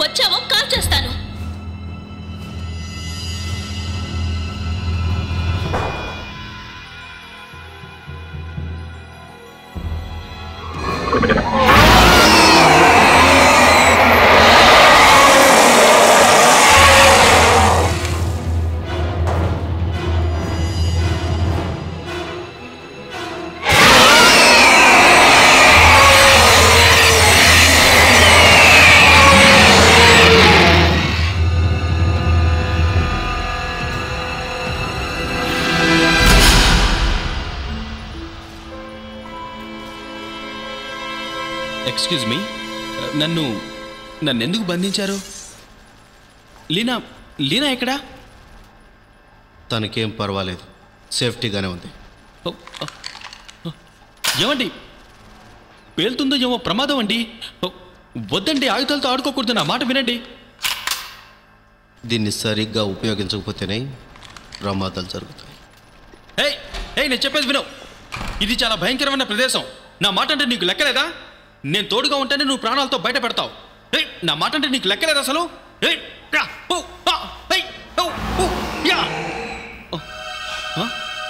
వచ్చావో కాల్ చేస్తాను excuse me నన్ను నన్ను ఎందుకు బంధించారు లీనా లీనా ఎక్కడా తనకేం పర్వాలేదు సేఫ్టీగానే ఉంది ఓ, ఓ, ఓ. ఏమండి పేలుతుందో ఏమో ప్రమాదం అండి ఓ, వద్దండి ఆయుధాలతో ఆడుకోకూడదు నా మాట వినండి దీన్ని సరిగ్గా ఉపయోగించకపోతేనే ప్రమాదాలు జరుగుతాయి ఏయ్ ఏయ్ నేను చెప్పేది విను ఇది చాలా భయంకరమైన ప్రదేశం నా మాట అంటే నీకు లెక్కలేదా నేను తోడుగా ఉంటేనే నువ్వు ప్రాణాలతో బయట పెడతావు ఏయ్ నా మాట అంటే నీకు లెక్కలేదా అసలు ఏయ్ యా, ఓ, ఆ, ఏయ్, ఓ, ఓ, యా. ఓ, ఆ?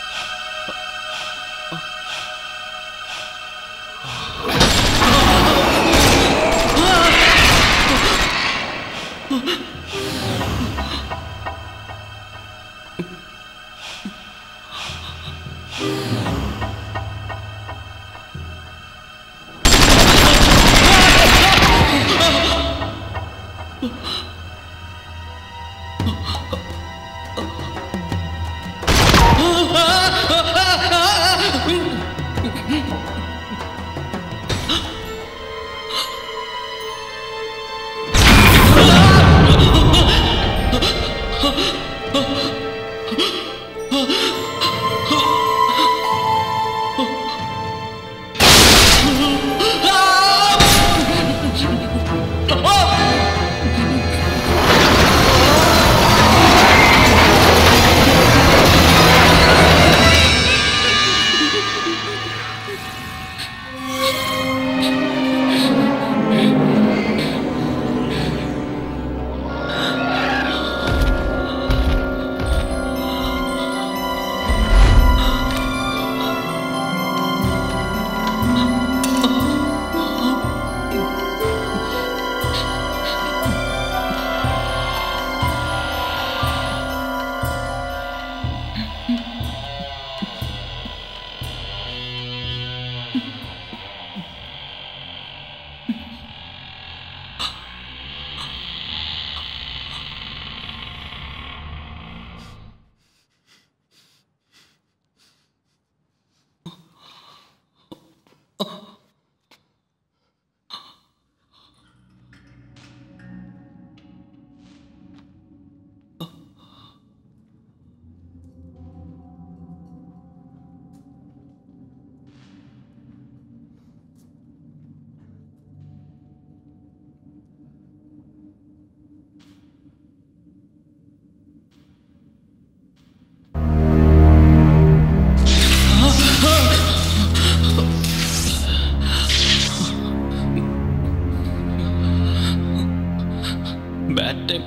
బ్యాడ్ టైం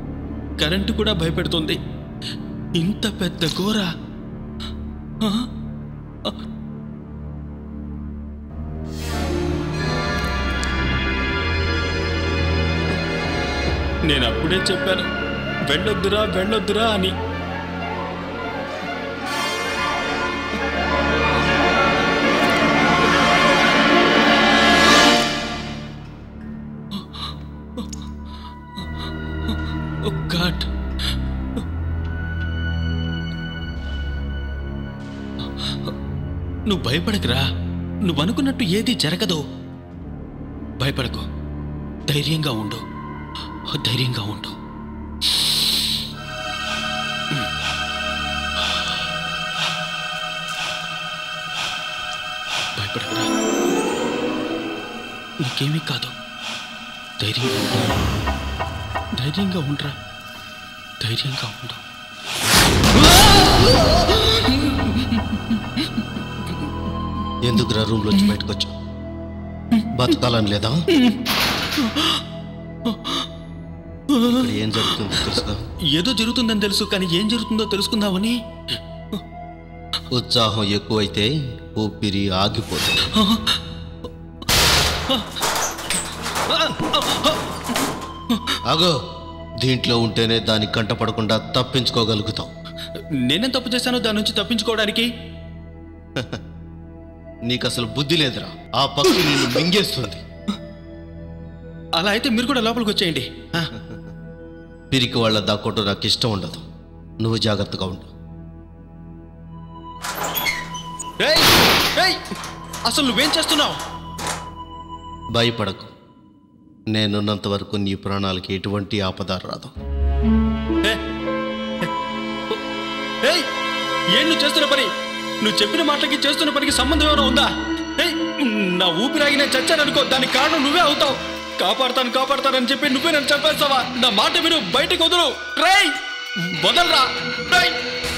కరెంటు కూడా భయపెడుతుంది ఇంత పెద్ద ఘోర ఆ? ఆ. నేను అప్పుడే చెప్పాను వెళ్ళొద్దురా వెళ్ళొద్దురా అని Oh God. నువ్వు భయపడకురా నువ్వు అనుకున్నట్టు ఏది జరగదు భయపడకు ధైర్యంగా ఉండు ధైర్యంగా ఉండు భయపడకురా నీకేమీ కాదు ధైర్యంగా ఉండు ధైర్యంగా ఉండరా ధైర్యంగా ఉండు ఎందుకురా రూమ్లోంచి బయటకు వచ్చావు బతకాలని లేదా ఇక్కడ ఏం జరుగుతుందో తెలుసుగా ఏదో జరుగుతుందని తెలుసు కానీ ఏం జరుగుతుందో తెలుసుకుందామని ఉత్సాహం ఎక్కువైతే ఊపిరి ఆగిపోతుంది ఆగో దీంట్లో ఉంటేనే దాని కంట పడకుండా తప్పించుకోగలుగుతాం నేనేం తప్పు చేశానో దాని నుంచి తప్పించుకోవడానికి నీకు అసలు బుద్ధి లేదురా ఆ పక్షి నిన్ను మింగేస్తుంది అలా అయితే మీరు కూడా లోపలికి వచ్చేయండి ఆ, పిరికి వాళ్ళ దాక్కోవటం నాకు ఇష్టం ఉండదు నువ్వు జాగ్రత్తగా ఉండు ఏయ్! ఏయ్! అసలు నువ్వేం చేస్తున్నావు భయపడకు నేనున్నంత వరకు నీ ప్రాణాలకి ఎటువంటి ఆపద రాదు ఏయ్ ఏం నువ్వు చేస్తున్న పని నువ్వు చెప్పిన మాటలకి చేస్తున్న పనికి సంబంధం ఏమైనా ఉందా ఏయ్ నా ఊపిరాగి నేను చచ్చాను అనుకో దానికి కారణం నువ్వే అవుతావు కాపాడతాను కాపాడతానని చెప్పి నువ్వే నన్ను చంపేస్తావా నా మాట విను బయటకు వదులు రేయ్ వదలరా రేయ్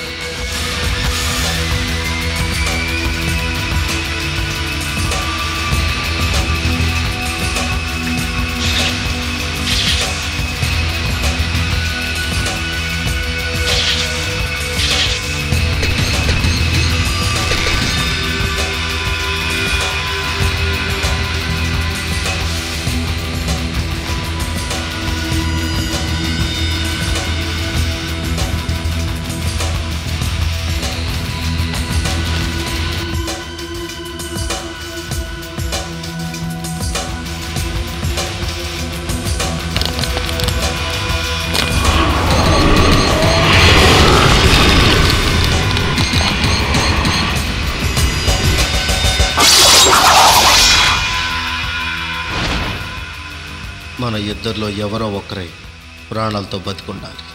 మన ఇద్దరిలో ఎవరో ఒకరే ప్రాణాలతో బతికుండాలి